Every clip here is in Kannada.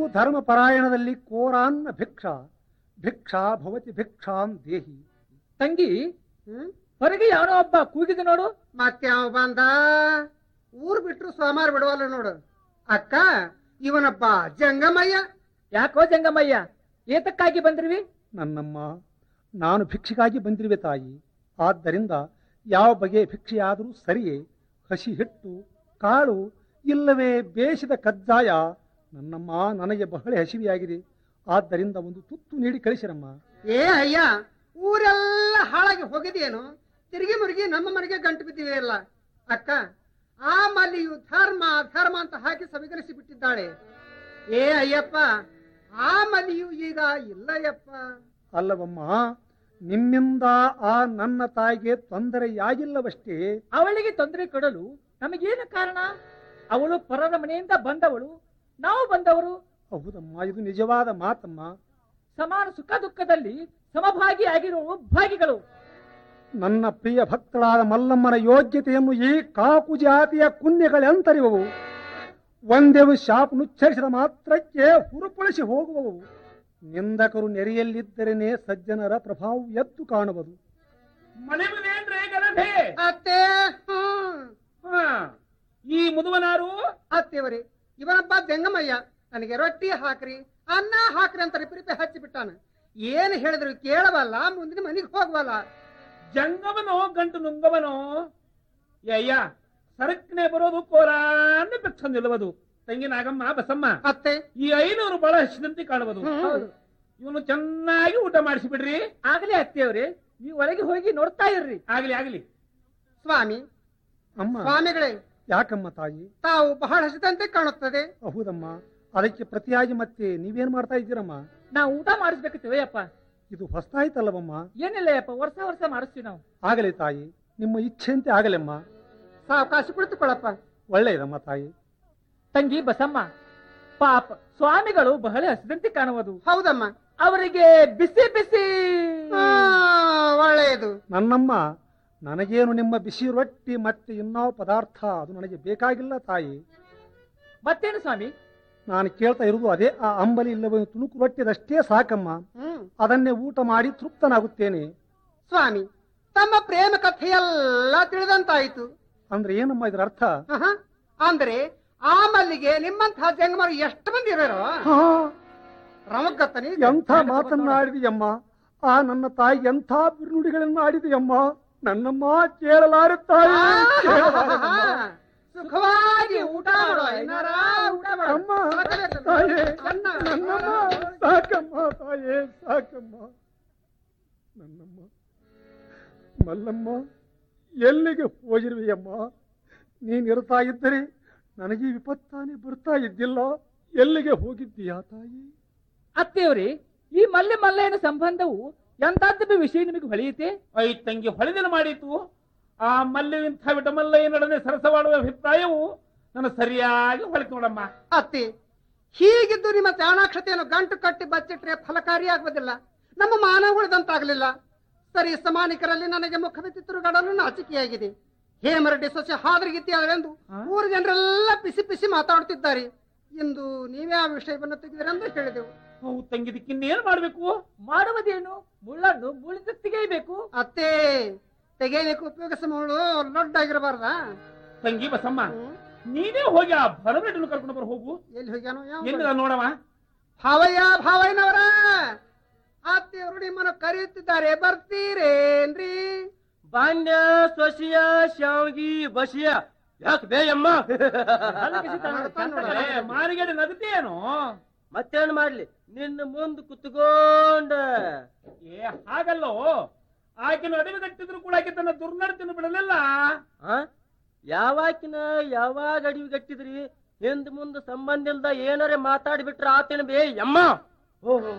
ಧರ್ಮಪರಾಯಣದಲ್ಲಿ ಕೋರಾನ್ನ ಭಿಕ್ಷಾ ಭಿಕ್ಷಾ ಭವತಿ ಭಿಕ್ಷಾಂ ದೇಹಿ ತಂಗಿ ಹ್ಮ್ ಹೊರಗೆ ಯಾವನೋ ಒಬ್ಬ ಕೂಗಿದ ನೋಡು ಮತ್ತೆ ಅವ ಬಂದ ಊರ್ ಬಿಟ್ರು ಸೋಮಾರ ಬಿಡುವಲ್ಲ ನೋಡು ಅಕ್ಕ ಇವನೊಬ್ಬ ಜಂಗಮಯ್ಯ ಯಾಕೋ ಜಂಗಮಯ್ಯ ಏತಕ್ಕಾಗಿ ಬಂದ್ರಿವಿ ನನ್ನಮ್ಮ ನಾನು ಭಿಕ್ಷೆಗಾಗಿ ಬಂದಿರುವೆ ತಾಯಿ ಆದ್ದರಿಂದ ಯಾವ ಬಗೆಯ ಭಿಕ್ಷೆಯಾದರೂ ಸರಿಯೇ ಹಸಿ ಹಿಟ್ಟು ಕಾಳು ಇಲ್ಲವೇ ಬೇಯಿಸಿದ ಕಜ್ಜಾಯ ನನ್ನಮ್ಮ ನನಗೆ ಬಹಳ ಹಸಿವೆಯಾಗಿದೆ ಆದ್ದರಿಂದ ಒಂದು ತುತ್ತು ನೀಡಿ ಕಳಿಸಿರಮ್ಮ ಏ ಅಯ್ಯ ಊರೆಲ್ಲ ಹಾಳಾಗಿ ಹೋಗಿದೇನು ತಿರುಗಿ ಮುರುಗಿ ನಮ್ಮ ಮನೆಗೆ ಗಂಟು ಬಿದ್ದಿವೆಯಲ್ಲ ಅಕ್ಕ ಆ ಮಲ್ಲಿಯು ಧರ್ಮ ಧರ್ಮ ಅಂತ ಹಾಕಿ ಸವಿಗಲಿಸಿ ಬಿಟ್ಟಿದ್ದಾಳೆ ಏ ಅಯ್ಯಪ್ಪ ಆ ಮಲ್ಲಿಯು ಈಗ ಇಲ್ಲಯ್ಯಪ್ಪ ಅಲ್ಲವಮ್ಮ ನಿಮ್ಮಿಂದ ಆ ನನ್ನ ತಾಯಿಗೆ ತೊಂದರೆಯಾಗಿಲ್ಲವಷ್ಟೇ ಅವಳಿಗೆ ತೊಂದರೆ ಕೊಡಲು ನಮಗೇನು ಕಾರಣ ಅವಳು ಪರರ ಮನೆಯಿಂದ ಬಂದವಳು ನಾವು ಬಂದವರು ಹೌದಮ್ಮ ಇದು ನಿಜವಾದ ಮಾತಮ್ಮ ಸಮಾನ ಸುಖ ದುಃಖದಲ್ಲಿ ಸಮಭಾಗಿ ಆಗಿರುವ ಭಾಗಿಗಳು ನನ್ನ ಪ್ರಿಯ ಭಕ್ತಳಾದ ಮಲ್ಲಮ್ಮನ ಯೋಗ್ಯತೆಯನ್ನು ಈ ಕಾಕು ಜಾತಿಯ ಕುನ್ಯಗಳೆಂತರಿವವು ಒಂದೆವು ಶಾಪ್ ನುಚ್ಚರಿಸಿದ ಮಾತ್ರಕ್ಕೆ ಹುರುಪುಳಿಸಿ ಹೋಗುವವು ನಿಂದಕರು ನೆರೆಯಲ್ಲಿದ್ದರೇನೆ ಸಜ್ಜನರ ಪ್ರಭಾವ ಎದ್ದು ಕಾಣುವುದು ಮನೆ ಮನೇನ್ರೇ ಗಲಭೆ ಅತ್ತೆ ಹ್ಮ್ ಹಾ. ಈ ಮುದುವನಾರು ಅತ್ತೇವರಿ ಇವನೊಬ್ಬ ಜಂಗಮಯ್ಯ ನನಗೆ ರೊಟ್ಟಿ ಹಾಕ್ರಿ ಅನ್ನ ಹಾಕ್ರಿ ಅಂತ ರಿಪಿ ಹಚ್ಚಿ ಬಿಟ್ಟಾನ ಏನ್ ಹೇಳಿದ್ರು ಕೇಳವಲ್ಲ ಮುಂದಿನ ಮನೆಗೆ ಹೋಗವಲ್ಲ ಜಂಗಮನೋ ಗಂಟು ನುಂಗವನೋ ಏ ಅಯ್ಯ ಸರಕ್ನೆ ಬರೋದು ಕೋರಾನ್ನ ಬೆಚ್ಚ ನಿಲ್ಲುವುದು ತಂಗಿ ನಾಗಮ್ಮ ಬಸಮ್ಮ ಅತ್ತೆ ಈ ಐನೂರು ಬಹಳ ಹಸಿದಂತೆ ಕಾಣುವುದು ಹ್ಮ್. ಇವನು ಚೆನ್ನಾಗಿ ಊಟ ಮಾಡಿಸಿ ಬಿಡ್ರಿ ಆಗಲೇ ಅತ್ತೆಯವ್ರೆ ನೀವು ಒಳಗೆ ಹೋಗಿ ನೋಡ್ತಾ ಇರ್ರಿ ಆಗ್ಲಿ ಆಗ್ಲಿ ಸ್ವಾಮಿ ಅಮ್ಮ ಸ್ವಾಮಿಗಳೇ ಯಾಕಮ್ಮ ತಾಯಿ ತಾವು ಬಹಳ ಹಸಿದಂತೆ ಕಾಣುತ್ತದೆ ಹೌದಮ್ಮ ಅದಕ್ಕೆ ಪ್ರತಿಯಾಗಿ ಮತ್ತೆ ನೀವೇನ್ ಮಾಡ್ತಾ ಇದ್ದೀರಮ್ಮ ನಾವು ಊಟ ಮಾಡಿಸ್ಬೇಕತ್ತೀವಿ ಅಪ್ಪ ಇದು ಹೊಸ್ತಾಯ್ತಲ್ಲವಮ್ಮ ಏನಿಲ್ಲ ಅಪ್ಪ ವರ್ಷ ವರ್ಷ ಮಾಡಿಸ್ತೀವಿ ನಾವು ಆಗಲಿ ತಾಯಿ ನಿಮ್ಮ ಇಚ್ಛೆಯಂತೆ ಆಗಲೆಮ್ಮ ಸಾವಕಾಶ ಕುಳಿತುಕೊಳ್ಳಪ್ಪ ಒಳ್ಳೆಯದಮ್ಮ ತಾಯಿ ತಂಗಿ ಬಸಮ್ಮ ಪಾಪ ಸ್ವಾಮಿಗಳು ಬಹಳ ಹಸಿದಂತೆ ಕಾಣುವುದು ಹೌದಮ್ಮ ಅವರಿಗೆ ಬಿಸಿ ಬಿಸಿ ಆ, ಒಳ್ಳೆಯದು ನನ್ನಮ್ಮ ನನಗೇನು ನಿಮ್ಮ ಬಿಸಿ ರೊಟ್ಟಿ ಮತ್ತೆ ಇನ್ನೋ ಪದಾರ್ಥ ಅದು ನನಗೆ ಬೇಕಾಗಿಲ್ಲ ತಾಯಿ ಮತ್ತೇನು ಸ್ವಾಮಿ ನಾನು ಕೇಳ್ತಾ ಇರುವುದು ಅದೇ ಆ ಅಂಬಲಿ ಇಲ್ಲವೇ ತುಣುಕು ರೊಟ್ಟಿದಷ್ಟೇ ಸಾಕಮ್ಮ ಹ್ಮ್ ಅದನ್ನೇ ಊಟ ಮಾಡಿ ತೃಪ್ತನಾಗುತ್ತೇನೆ ಸ್ವಾಮಿ ತಮ್ಮ ಪ್ರೇಮ ಕಥೆಯೆಲ್ಲ ತಿಳಿದಂತಾಯಿತು ಅಂದ್ರೆ ಏನಮ್ಮ ಇದರ ಅರ್ಥ ಆಹಾ. ಅಂದ್ರೆ ಆ ಮಲ್ಲಿಗೆ ನಿಮ್ಮಂತಹ ಜಂಗಮರು ಎಷ್ಟು ಮಂದಿ ಇರೋರು ಹಾ, ರಮಗತ್ತನಿ ಎಂಥ ಮಾತನ್ನ ಆಡಿದೆಯಮ್ಮ ಆ ನನ್ನ ತಾಯಿ ಎಂಥ ಬಿರುನುಡಿಗಳನ್ನು ಆಡಿದೆಯಮ್ಮ ನನ್ನಮ್ಮ ಕೇಳಲಾರೆ ತಾಯಿ ಕೇಳಲಾರೆಯಮ್ಮ. ಸುಖವಾಗಿ ಊಟ ಮಾಡೋ ಐನಾರ, ಊಟ ಮಾಡು. ಅಮ್ಮ ತಾಯೇ ಚೆನ್ನ. ನನ್ನಮ್ಮ ಸಾಕಮ್ಮ ತಾಯೇ ಸಾಕಮ್ಮ ನನ್ನಮ್ಮ ಮಲ್ಲಮ್ಮ ಎಲ್ಲಿಗೆ ಹೋಗಿರುವೆಯಮ್ಮ ನೀನ್ ಇರ್ತಾ ಇದ್ದರೆ ನನಗೆ ಈ ವಿಪತ್ತಾನೆ ಬರ್ತಾ ಇದ್ದಿಲ್ಲ ಎಲ್ಲಿಗೆ ಹೋಗಿದ್ದೀಯಾ ತಾಯಿ ಅತ್ತೆಯವ್ರೆ ಈ ಮಲ್ಲೆ ಮಲ್ಲೆಯನ ಸಂಬಂಧವು ಎಂತಾದ್ದು ವಿಷಯ ನಿಮಗೆ ಹೊಳೆಯುತ್ತೆ ಐ ತಂಗಿ ಹೊಳೆದಿನ ಮಾಡಿತು ಆ ಮಲ್ಲೆವಿಂಥ ವಿಟಮಲ್ಲಯ್ಯನೊಡನೆ ಸರಸವಾಡುವ ಅಭಿಪ್ರಾಯವು ನನ್ನ ಸರಿಯಾಗಿ ಹೊಳಿತು ನೋಡಮ್ಮ ಅತ್ತಿ ಹೀಗಿದ್ದು ನಿಮ್ಮ ಚಾಣಾಕ್ಷತೆಯನ್ನು ಗಂಟು ಕಟ್ಟಿ ಬಚ್ಚಿಟ್ರೆ ಫಲಕಾರಿಯಾಗುವುದಿಲ್ಲ ನಮ್ಮ ಮಾನ ಉಳಿದಂತಾಗಲಿಲ್ಲ ಸರಿ ಸಮಾನಿಕರಲ್ಲಿ ನನಗೆ ಮುಖವೆತ್ತಿ ತಿರುಗಾಡಲು ನಾಚಿಕೆಯಾಗಿದೆ ಹೇಮರೆಡ್ಡಿ ಸೊಸೆ ಹಾದರಿಗಿತ್ತಿಯಾದರೆಂದು ಊರ ಜನರೆಲ್ಲ ಪಿಸಿ ಪಿಸಿ ಮಾತಾಡುತ್ತಿದ್ದಾರೆ ಇಂದು ನೀವೇ ಆ ವಿಷಯವನ್ನು ತೆಗೆದಿರೆಂದು ಹೇಳಿದೆವು ಅವು ತಂಗಿದಕ್ಕಿನ್ನೇನು ಮಾಡ್ಬೇಕು ಮಾಡುವುದೇನು ಮುಳ್ಳನ್ನು ಮುಳಿದು ತೆಗೆಯಬೇಕು ಅತ್ತೇ ತೆಗೆಯಲಿಕ್ಕೆ ಉಪಯೋಗಿಸಮಗಳು ಲೊಡ್ಡಾಗಿರಬಾರ್ದಾ ತಂಗಿ ಬಸಮ್ಮ ಹ್ಮ್. ನೀನೇ ಹೋಗಿ ಆ ಭರಮೆಟ್ಟನ್ನು ಕರ್ಕೊಂಡು ಬರ ಹೋಗು ಎಲ್ಲಿ ಹೋಗ್ಯಾನೋ ಯಾವ ಎಲ್ಲಿದ ನೋಡವ ಭಾವಯ್ಯ ಭಾವಯ್ಯನವರ ಅತ್ತೆಯವರು ನಿಮ್ಮನ್ನು ಕರೆಯುತ್ತಿದ್ದಾರೆ ಬರ್ತೀರೇನ್ರಿ ಬಾಂಡ್ಯ ಸೊಸಿಯ ಶಾವ್ಗಿ ಬಸಿಯ ಯಾಕೆ ಬೇಯಮ್ಮ ಏ, ಮಾರಿಗಡೆ ನಗತೇನು ಮತ್ತೇನ್ ಮಾಡ್ಲಿ ನಿನ್ನ ಮುಂದ್ ಕುತ್ಕೊಂಡ ಏ ಹಾಗಲ್ಲೋ ಆಕೆನು ಅಡವಿ ಕಟ್ಟಿದ್ರು ಕೂಡ ಆಕೆ ತನ್ನ ದುರ್ನಡತೆಯನ್ನು ಬಿಡಲಿಲ್ಲ ಆ? ಯಾವಾಕಿನ ಯಾವಾಗ ಅಡಿವಿ ಗಟ್ಟಿದ್ರಿ ಹಿಂದ್ ಮುಂದ್ ಸಂಬಂಧ ಇಲ್ದ ಏನಾರೆ ಮಾತಾಡ್ಬಿಟ್ರ ಆತೇನ ಬೇ ಯಮ್ಮ ಓಹೋ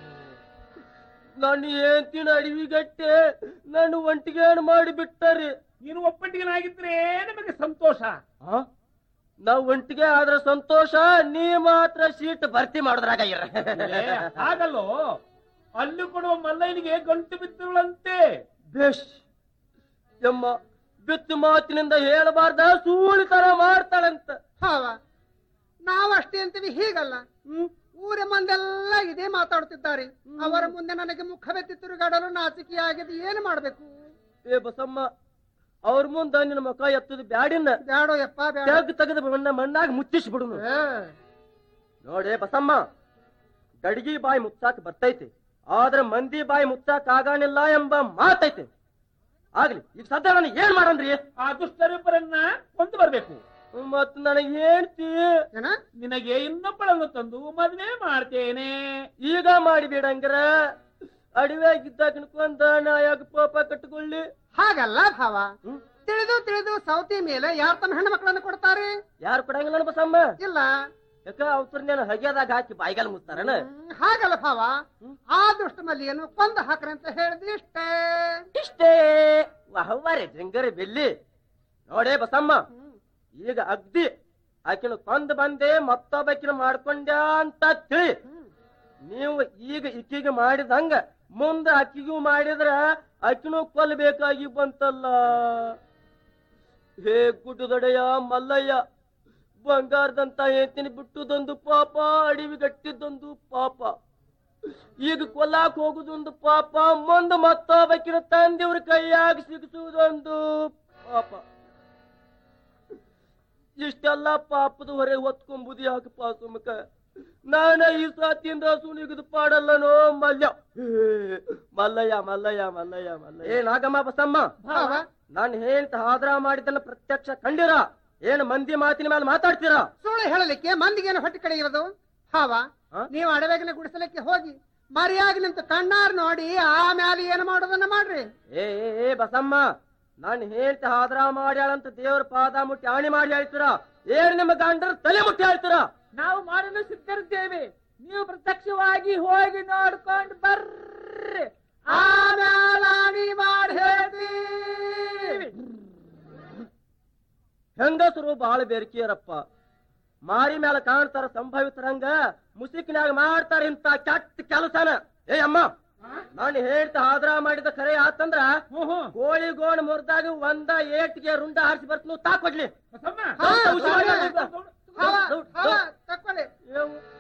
ನಾನು ಏನ್ತಿನ ಅಡಿವಿ ಗಟ್ಟೆ ನಾನು ಒಂಟಿಗೇನು ಮಾಡಿ ಬಿಟ್ಟರಿ ನೀನು ಒಪ್ಪಟ್ಟಿಗೆನಾಗಿದ್ರೆ ನಿಮಗೆ ಸಂತೋಷ ಆ? ನಾವ್ ಒಂಟಿಗೆ ಆದ್ರ ಸಂತೋಷ ನೀ ಮಾತ್ರ ಸೀಟ್ ಭರ್ತಿ ಮಾಡಿದ್ರಾಗ ಇರ ಏ, ಹಾಗಲ್ಲೋ ಅಲ್ಲಿ ಕೊಡುವ ಮಲ್ಲಯ್ಯನಿಗೆ ಗಂಟು ಬಿದ್ದವಳಂತೆ ಬೇಷ್ ಯಮ್ಮ ಬಿತ್ತು ಮಾತಿನಿಂದ ಹೇಳಬಾರ್ದ ಸೂಳಿ ತರ ಮಾಡ್ತಾಳಂತ ಹಾವ ನಾವು ಅಷ್ಟೇ ಅಂತೀವಿ ಹೀಗಲ್ಲ ಹ್ಮ್ ಊರ ಮಂದೆಲ್ಲ ಇದೇ ಮಾತಾಡುತ್ತಿದ್ದಾರೆ ಅವರ ಮುಂದೆ ನನಗೆ ಮುಖವೆತ್ತಿ ತಿರುಗಾಡಲು ನಾಚಿಕೆಯಾಗಿದೆ ಏನು ಮಾಡ್ಬೇಕು ಏ ಬಸಮ್ಮ ಅವ್ರ ಮುಂದ ನಿನ್ನ ಮುಖ ಎತ್ತದ ಬ್ಯಾಡಿನ ಬ್ಯಾಡೋ ಯಪ್ಪ ಬ್ಯಾಡ ತೆಗ್ ತೆಗೆದು ಮಣ್ಣ ಮಣ್ಣಾಗ ಮುಚ್ಚಿಸಿ ಬಿಡುನು ಏ, ನೋಡೇ ಬಸಮ್ಮ ಗಡಿಗೆ ಬಾಯಿ ಮುಚ್ಚಾಕ್ ಬರ್ತೈತಿ ಆದ್ರೆ ಮಂದಿ ಬಾಯಿ ಮುಚ್ಚಾಕ್ ಆಗಾನಿಲ್ಲ ಎಂಬ ಮಾತೈತಿ ಆಗ್ಲಿ ಈಗ ಸದ್ಯ ನನಗೆ ಏನ್ ಮಾಡಂದ್ರಿ ಆ ದುಷ್ಟರಿಬ್ಬರನ್ನ ಕೊಂದು ಬರ್ಬೇಕು ಮತ್ ನನಗೆ ಹೇಳ್ತಿ ಏನ ನಿನಗೆ ಇನ್ನೊಬ್ಬಳನ್ನು ತಂದು ಮದುವೆ ಮಾಡ್ತೇನೆ ಈಗ ಮಾಡಿಬೇಡಂಗ್ರ ಅಡವ್ಯಾಗಿದ್ದ ಕಣ್ಕೊಂಡ ನಾ ಯಾಕೆ ಪಾಪ ಕಟ್ಟಿಕೊಳ್ಳಿ ಹಾಗಲ್ಲ ಭಾವ ಹ್ಮ್? ತಿಳಿದು ತಿಳಿದು ಸೌತಿ ಮೇಲೆ ಯಾರು ತಮ್ಮ ಹೆಣ್ಣು ಮಕ್ಕಳನ್ನು ಕೊಡ್ತಾರೆ ಯಾರು ಕೊಡಂಗಿಲ್ಲ ಬಸಮ್ಮ ಇಲ್ಲ ಯಾಕ ಅವ್ರನ್ನೇನು ಹಗೆದಾಗ ಹಾಕಿ ಬಾಯಿಗಾಲ ಮುಚ್ತಾರನ ಹ್ಮ್, ಹಾಗಲ್ಲ ಭಾವ ಹ್ಮ್? ಆ ದುಷ್ಟ ಮಲ್ಲಿಯನ್ನು ಕೊಂದು ಹಾಕ್ರಿ ಅಂತ ಹೇಳಿದ್ವಿ ಇಷ್ಟೇ ಇಷ್ಟೇ ವಹವಾರೆ ಜಂಗರಿ ಬೆಲ್ಲಿ ನೋಡೇ ಬಸಮ್ಮ ಈಗ ಅಗ್ದಿ ಆಕಿನ ಕೊಂದ್ ಬಂದೆ ಮತ್ತೊಬ್ಬಕಿನ ಮಾಡ್ಕೊಂಡ್ಯಾ ಅಂತ ತಿಳಿ ನೀವು ಈಗ ಇಕ್ಕಿಗೆ ಮಾಡಿದಂಗ ಮುಂದ ಅಕ್ಕಿಗೂ ಮಾಡಿದ್ರ ಅಕ್ಕಿನೂ ಕೊಲ್ಲಬೇಕಾಗಿ ಬಂತಲ್ಲ ಹೇ ಗುಡ್ಡದೊಡೆಯ ಮಲ್ಲಯ್ಯ ಬಂಗಾರದಂತ ಹೇಳ್ತೀನಿ ಬಿಟ್ಟುದೊಂದು ಪಾಪ ಅಡಿವಿ ಗಟ್ಟಿದ್ದೊಂದು ಪಾಪ ಈಗ ಕೊಲ್ಲಾಕ್ ಹೋಗುದೊಂದು ಪಾಪ ಮುಂದ ಮತ್ತೊಬ್ಬಕಿನ ತಂದೆಯವ್ರ ಕೈಯಾಗ ಸಿಗಿಸುವುದೊಂದು ಪಾಪ ಇಷ್ಟೆಲ್ಲ ಪಾಪದ ಹೊರೆ ಹೊತ್ಕೊಂಬುದು ಯಾಕಪ್ಪ ಸುಮಕ ನಾನ ಈ ಸಾತಿಯಿಂದ ಸುನಿಗದು ಪಾಡಲ್ಲನೋ ಮಲ್ಯ ಹೇ, ಮಲ್ಲಯ್ಯ ಮಲ್ಲಯ್ಯ ಮಲ್ಲಯ್ಯ ಮಲ್ಲಯ್ಯ ಏ ನಾಗಮ್ಮ ಬಸಮ್ಮ ಭಾವ ನಾನು ಹೇಳ್ತ ಹಾದ್ರ ಮಾಡಿದ್ದನ್ನ ಪ್ರತ್ಯಕ್ಷ ಕಂಡಿರ ಏನ್ ಮಂದಿ ಮಾತಿನ ಮೇಲೆ ಮಾತಾಡ್ತೀರಾ ಸುಳ್ಳು ಹೇಳಲಿಕ್ಕೆ ಮಂದಿಗೇನು ಹೊಟ್ಟೆ ಕಡೆ ಇರೋದು ಭಾವ ಆ? ನೀವು ಅಡವೆಗಿನ ಗುಡಿಸಲಿಕ್ಕೆ ಹೋಗಿ ಮರಿಯಾಗಿ ನಿಂತು ಕಣ್ಣಾರ್ ನೋಡಿ ಆಮ್ಯಾಲೆ ಏನು ಮಾಡೋದನ್ನ ಮಾಡ್ರಿ ಏ ಏ, ಏ ಬಸಮ್ಮ ನಾನು ಹೇಳ್ತ ಹಾದ್ರ ಮಾಡ್ಯಾಳಂತ ದೇವ್ರ ಪಾದ ಮುಟ್ಟಿ ಆಣಿ ಮಾಡಿ ಹೇಳ್ತೀರಾ ಏನ್ ನಿಮ್ಮ ಗಂಡರ ತಲೆ ಮುಟ್ಟಿ ಹೇಳ್ತೀರಾ ನಾವು ಮಾಡಲು ಸಿದ್ಧರಿದ್ದೇವೆ ನೀವು ಪ್ರತ್ಯಕ್ಷವಾಗಿ ಹೋಗಿ ನೋಡ್ಕೊಂಡು ಬರ್ರಿ ಆಮ್ಯಾಲ ಆಣಿ ಮಾಡಿ ಹೇಳ್ತೀವಿ ಹೆಂಗಸರು ಬಾಳ ಬೇರಿಕೆಯರಪ್ಪ ಮಾರಿ ಮೇಲೆ ಕಾಣ್ತಾರ ಸಂಭವಿತರಂಗ ಮುಸುಕಿನಾಗ ಮಾಡ್ತಾರ ಇಂತ ಕೆಟ್ಟ ಕೆಲಸನ ಏ ಅಮ್ಮ ನಾನು ಹೇಳ್ತ ಆದ್ರ ಮಾಡಿದ ಕರೆ ಆತಂದ್ರ ಹ್ಞೂ ಹ್ಞೂ ಕೋಳಿ ಗೋಣ ಮುರಿದಾಗ ಒಂದ ಏಟ್ಗೆ ರುಂಡ ಹಾರಿಸಿ ಬರ್ತೀನಿ ತಾ ಕೊಡ್ಲಿ ಬಸಮ್ಮ ಹಾ, ಹುಷಾರ್ ಭಾವ, ಮಾಡ್ಬೇಕು. ಭಾವ, ದೌಡ್, ಭಾವ, ದೌಡ್. ತಕೊಳ್ಳಿ ಏವ್